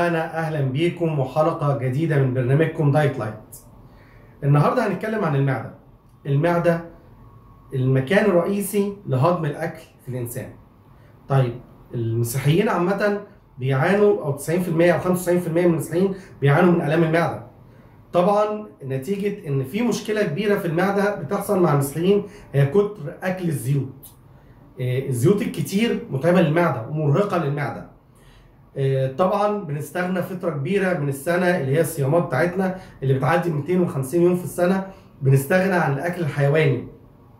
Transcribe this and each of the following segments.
أعزائنا أهلا بيكم وحلقة جديدة من برنامجكم دايت لايت النهاردة هنتكلم عن المعدة المعدة المكان الرئيسي لهضم الأكل في الإنسان طيب المسيحيين عامة بيعانوا أو 90% أو 95% من المسيحيين بيعانوا من آلام المعدة طبعا نتيجة إن في مشكلة كبيرة في المعدة بتحصل مع المسيحيين هي كتر أكل الزيوت آه، الزيوت الكتير متعبة للمعدة ومرهقة للمعدة آه، طبعا بنستغنى فتره كبيره من السنه اللي هي الصيامات بتاعتنا اللي بتعدي 250 يوم في السنه بنستغنى عن الاكل الحيواني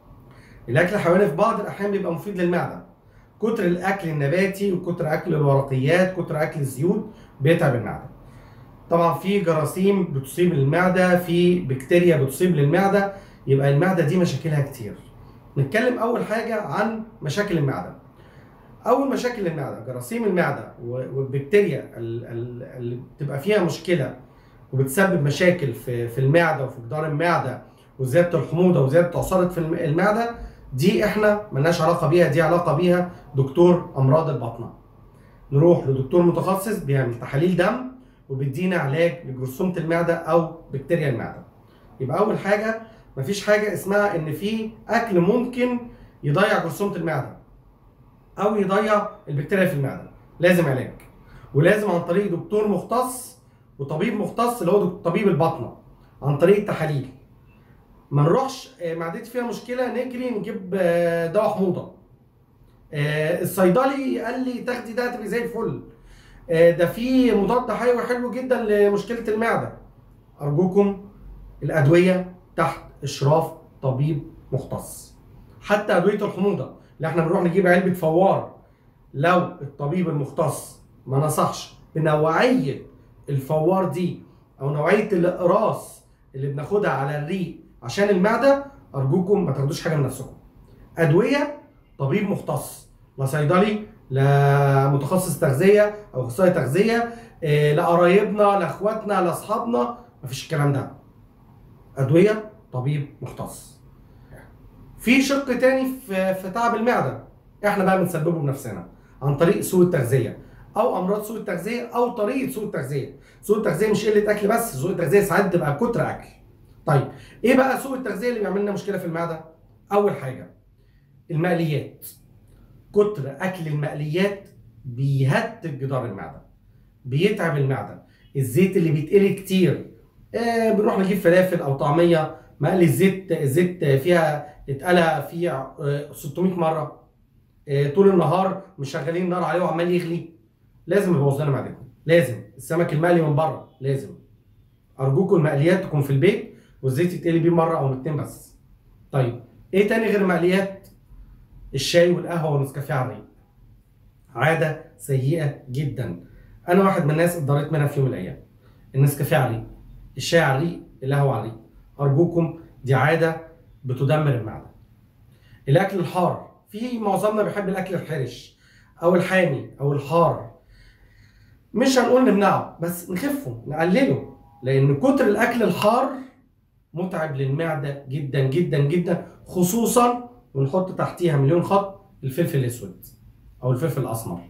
الاكل الحيواني في بعض الاحيان بيبقى مفيد للمعده كتر الاكل النباتي وكتر اكل الورقيات كتر اكل الزيوت بيتعب المعده طبعا في جراثيم بتصيب المعده في بكتيريا بتصيب للمعده يبقى المعده دي مشاكلها كتير نتكلم اول حاجه عن مشاكل المعده اول مشاكل المعده جراثيم المعده و- والبكتيريا ال- ال- اللي بتبقى فيها مشكله وبتسبب مشاكل في في المعده وفي جدار المعده وزياده الحموضه وزياده عصاره في الم- المعده دي احنا ملناش علاقه بيها دي علاقه بيها دكتور امراض البطنه نروح لدكتور متخصص بيعمل تحاليل دم وبيدينا علاج لجرثومه المعده او بكتيريا المعده يبقى اول حاجه مفيش حاجه اسمها ان في اكل ممكن يضيع جرثومه المعده او يضيع البكتيريا في المعده لازم علاج ولازم عن طريق دكتور مختص وطبيب مختص اللي هو دك- طبيب البطنه عن طريق التحاليل ما نروحش آه، معدتي فيها مشكله نجري نجيب آه، دواء حموضه آه، الصيدلي قال لي تاخدي ده تبقي زي الفل آه، ده في مضاد حيوي حلو جدا لمشكله المعده ارجوكم الادويه تحت اشراف طبيب مختص حتى ادويه الحموضه اللي احنا بنروح نجيب علبه فوار لو الطبيب المختص ما نصحش بنوعيه الفوار دي او نوعيه الاقراص اللي بناخدها على الريق عشان المعده ارجوكم ما تاخدوش حاجه من نفسكم ادويه طبيب مختص لا صيدلي لا متخصص تغذيه او اخصائي تغذيه إيه، لا قرايبنا لا اخواتنا لا اصحابنا مفيش الكلام ده ادويه طبيب مختص في شق تاني في في تعب المعده احنا بقى بنسببه بنفسنا عن طريق سوء التغذيه او امراض سوء التغذيه او طريقه سوء التغذيه سوء التغذيه مش قله اكل بس سوء التغذيه ساعات تبقى كتر اكل طيب ايه بقى سوء التغذيه اللي بيعمل لنا مشكله في المعده اول حاجه المقليات كتر اكل المقليات بيهتك جدار المعده بيتعب المعده الزيت اللي بيتقلي كتير آه بنروح نجيب فلافل او طعميه مقلي الزيت الزيت فيها اتقلى فيه آه، 600 مره آه، طول النهار مشغلين النار عليه وعمال يغلي لازم يبوظ لنا معدتنا لازم السمك المقلي من بره لازم ارجوكم المقليات تكون في البيت والزيت يتقلي بيه مره او اتنين بس طيب ايه تاني غير المقليات الشاي والقهوه والنسكافيه على الريق عاده سيئه جدا انا واحد من الناس اتضريت منها في يوم من الايام النسكافيه على الريق الشاي على الريق القهوه على الريق ارجوكم دي عاده بتدمر المعده الاكل الحار في معظمنا بيحب الاكل الحرش او الحامي او الحار مش هنقول نمنعه بس نخفه نقلله لان كتر الاكل الحار متعب للمعده جدا جدا جدا خصوصا ونحط تحتيها مليون خط الفلفل الاسود او الفلفل الاسمر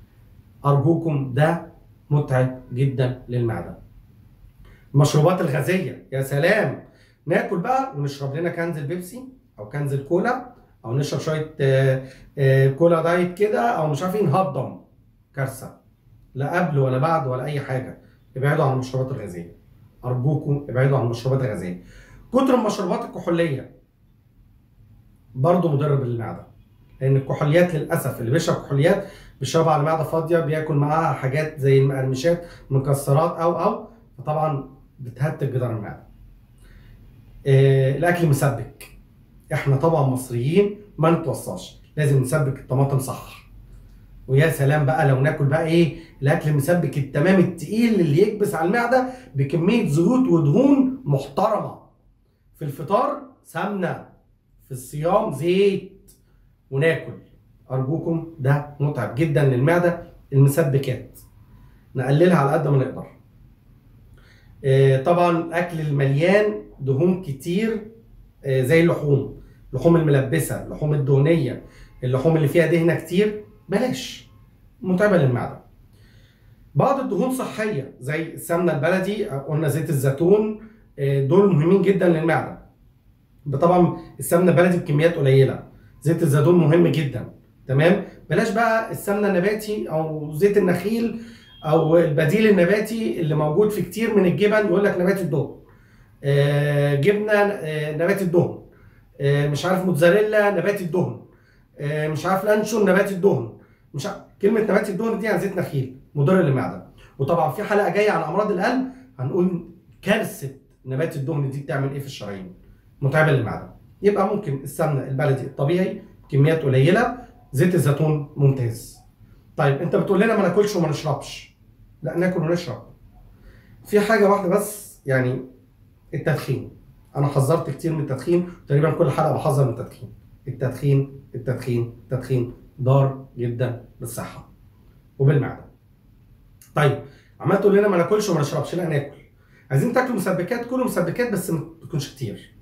ارجوكم ده متعب جدا للمعده المشروبات الغازيه يا سلام ناكل بقى ونشرب لنا كنز البيبسي او كنز الكولا او نشرب شويه آه، آه، كولا دايت كده او مش عارفين نهضم كارثه لا قبل ولا بعد ولا اي حاجه ابعدوا عن المشروبات الغازيه ارجوكم ابعدوا عن المشروبات الغازيه كتر المشروبات الكحوليه برضه مضر بالمعده لان الكحوليات للاسف اللي بيشرب كحوليات بيشربها على معده فاضيه بياكل معاها حاجات زي المقرمشات مكسرات او او فطبعا بتهتك جدار المعده آه، الاكل مسبك احنا طبعا مصريين ما نتوصاش لازم نسبك الطماطم صح ويا سلام بقى لو ناكل بقى ايه الاكل المسبك التمام التقيل اللي يكبس على المعده بكميه زيوت ودهون محترمه في الفطار سمنه في الصيام زيت وناكل ارجوكم ده متعب جدا للمعده المسبكات نقللها على قد ما نقدر آه، طبعا الاكل المليان دهون كتير آه، زي اللحوم اللحوم الملبسه اللحوم الدهنيه اللحوم اللي فيها دهنه كتير بلاش متعبه للمعده بعض الدهون صحيه زي السمنه البلدي قلنا زيت الزيتون آه، دول مهمين جدا للمعده طبعا السمنه البلدي بكميات قليله زيت الزيتون مهم جدا تمام بلاش بقى السمنه النباتي او زيت النخيل او البديل النباتي اللي موجود في كتير من الجبن يقول لك نبات الدهن آه، جبنه آه، نبات الدهن آه، مش عارف موتزاريلا نبات الدهن آه، مش عارف لانشون نبات الدهن مش عارف. كلمه نبات الدهن دي عن زيت نخيل مضر للمعده وطبعا في حلقه جايه عن امراض القلب هنقول كارثه نبات الدهن دي بتعمل ايه في الشرايين متعبه للمعده يبقى ممكن السمنه البلدي الطبيعي كميات قليله زيت الزيتون ممتاز طيب انت بتقول لنا ما ناكلش وما نشربش لا ناكل ونشرب في حاجه واحده بس يعني التدخين انا حذرت كتير من التدخين تقريبا كل حلقه بحذر من التدخين التدخين التدخين التدخين ضار جدا بالصحه وبالمعده طيب عمال تقول لنا ما ناكلش وما نشربش لا ناكل عايزين تاكلوا مسبكات كلوا مسبكات بس ما تكونش كتير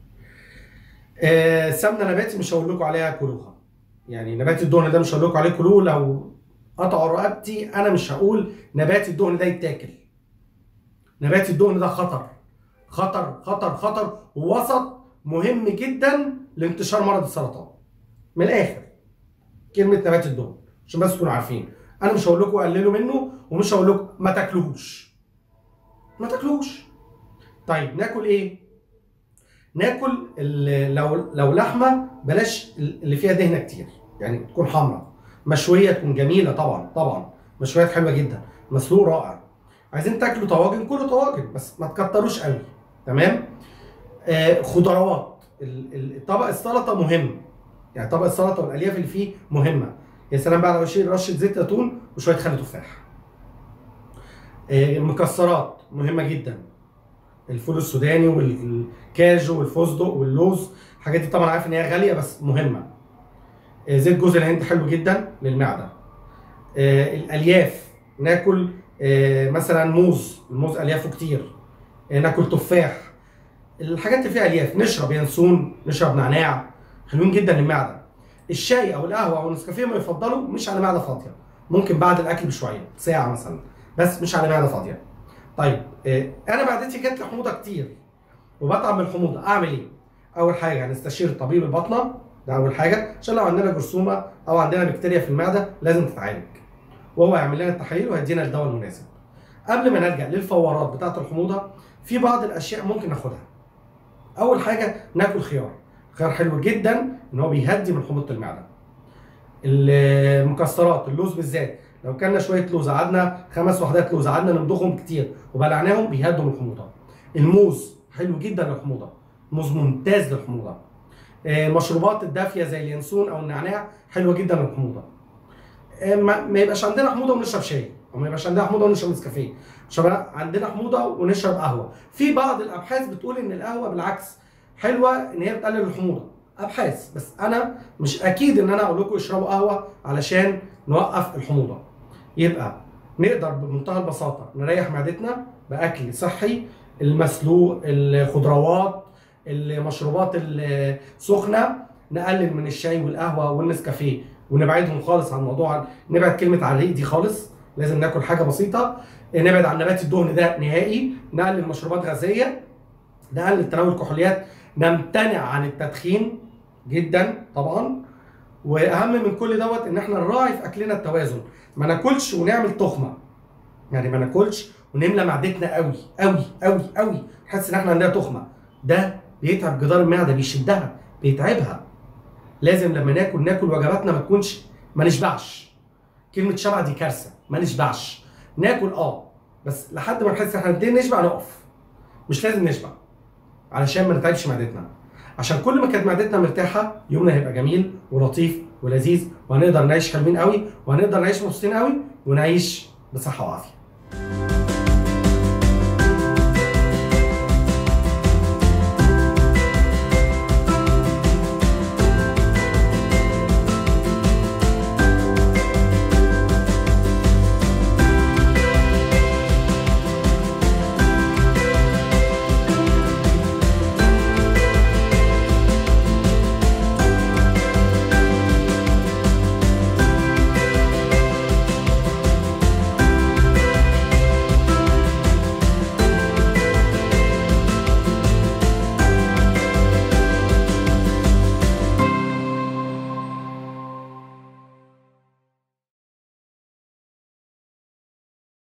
آه سمنه نباتي مش هقول لكم عليها كلوها يعني نبات الدهن ده مش هقول لكم عليه كلوه لو قطعوا رقبتي انا مش هقول نبات الدهن ده يتاكل نبات الدهن ده خطر خطر خطر خطر ووسط مهم جدا لانتشار مرض السرطان من الاخر كلمه نبات الدهن عشان بس تكونوا عارفين انا مش هقول لكم قللوا منه ومش هقول لكم ما تاكلوهوش ما تاكلوش طيب ناكل ايه ناكل ال- لو لو لحمه بلاش اللي فيها دهنه كتير يعني تكون حمراء مشويه تكون جميله طبعا طبعا مشويات حلوه جدا مسلوق رائع عايزين تاكلوا طواجن كلوا طواجن بس ما تكتروش قوي تمام آه خضروات ال- ال- طبق السلطه مهم يعني طبق السلطه والالياف اللي فيه مهمه يا سلام بقى لو اشيل رشه زيت زيتون وشويه خل تفاح آه المكسرات مهمه جدا الفول السوداني والكاجو والفستق واللوز الحاجات دي طبعا عارف ان هي غاليه بس مهمه آه، زيت جوز الهند حلو جدا للمعده آه، الالياف ناكل آه، مثلا موز الموز اليافه كتير آه، ناكل تفاح الحاجات اللي فيها الياف نشرب ينسون نشرب نعناع حلوين جدا للمعده الشاي او القهوه او النسكافيه ما يفضلوا مش على معده فاضيه ممكن بعد الاكل بشويه ساعه مثلا بس مش على معده فاضيه طيب آه، انا معدتي جات لي حموضه كتير وبتعب من الحموضه اعمل ايه اول حاجه هنستشير طبيب الباطنه ده اول حاجه عشان لو عندنا جرثومه او عندنا بكتيريا في المعده لازم تتعالج وهو يعمل لنا التحاليل وهيدينا الدواء المناسب قبل ما نلجا للفورات بتاعه الحموضه في بعض الاشياء ممكن ناخدها اول حاجه ناكل خيار خيار حلو جدا ان هو بيهدي من حموضه المعده المكسرات اللوز بالذات لو كلنا شويه لوز قعدنا خمس وحدات لوز قعدنا نمضغهم كتير وبلعناهم بيهدوا من الحموضه الموز حلو جدا للحموضه الموز ممتاز للحموضه آه، المشروبات الدافيه زي اليانسون او النعناع حلوه جدا للحموضه آه، ما ما يبقاش عندنا حموضه ونشرب شاي او ما يبقاش عندنا حموضه ونشرب نسكافيه مش هيبقى عندنا حموضه ونشرب قهوه في بعض الابحاث بتقول ان القهوه بالعكس حلوه ان هي بتقلل الحموضه ابحاث بس انا مش اكيد ان انا اقول لكم اشربوا قهوه علشان نوقف الحموضه يبقى نقدر بمنتهى البساطه نريح معدتنا باكل صحي المسلوق الخضروات المشروبات السخنه نقلل من الشاي والقهوه والنسكافيه ونبعدهم خالص عن موضوع نبعد كلمه على الريق دي خالص لازم ناكل حاجه بسيطه نبعد عن نبات الدهن ده نهائي نقلل مشروبات غازيه نقلل تناول الكحوليات نمتنع عن التدخين جدا طبعا واهم من كل دوت ان احنا نراعي في اكلنا التوازن ما ناكلش ونعمل تخمه يعني ما ناكلش ونملى معدتنا قوي قوي قوي قوي نحس ان احنا عندنا تخمه ده بيتعب جدار المعده بيشدها بيتعبها لازم لما ناكل ناكل وجباتنا ما تكونش ما نشبعش كلمه شبع دي كارثه ما نشبعش ناكل اه بس لحد ما نحس ان احنا قد نشبع نقف مش لازم نشبع علشان ما نتعبش معدتنا عشان كل ما كانت معدتنا مرتاحه يومنا هيبقى جميل ولطيف ولذيذ وهنقدر نعيش حلوين قوي وهنقدر نعيش مبسوطين قوي ونعيش بصحه وعافيه